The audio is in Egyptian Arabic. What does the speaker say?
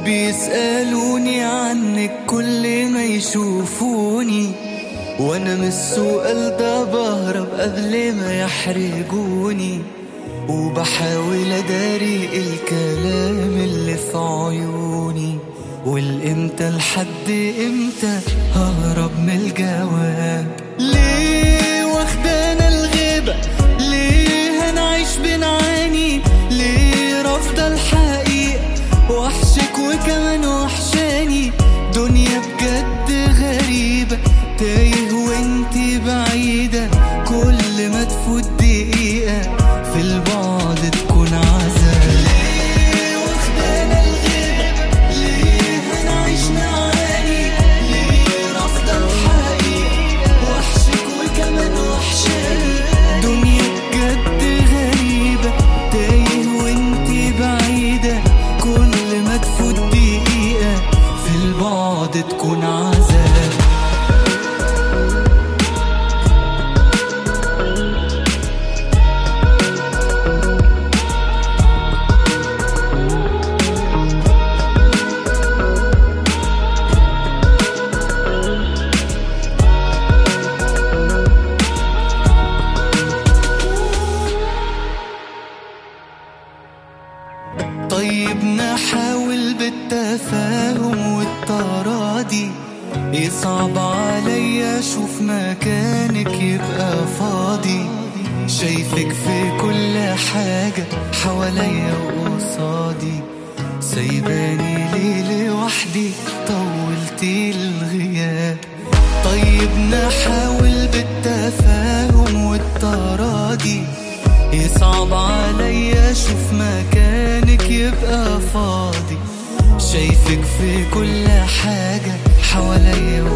بيسألوني عنك كل ما يشوفوني وانا من السؤال ده بهرب قبل ما يحرجوني وبحاول اداري الكلام اللي في عيوني والامتى لحد امتى ههرب من الجواب ليه واخدانا الغيبة ليه هنعيش بنعاني ليه رافضة الحقيقة وحشك وكمان وحشاني دنيا بجد غريبة تايه وانتي بعيدة كل ما تفوت دقيقة في البعد تكون عذاب ليه واخدانا الغيبة ليه هنعيش نعاني ليه رافضة الحقيقة وحشك وكمان وحشاني دنيا بجد غريبة تايه وانتي بعيدة كل ما تفوت دقيقة في البعد تكون عذاب طيب نحاول بالتفاهم والتراضي يصعب عليا اشوف مكانك يبقى فاضي شايفك في كل حاجة حواليا وقصادي سايباني ليه لوحدي طولتي الغياب طيب نحاول بالتفاهم والتراضي يصعب عليا اشوف مكانك يبقى فاضي شايفك في كل حاجة حواليا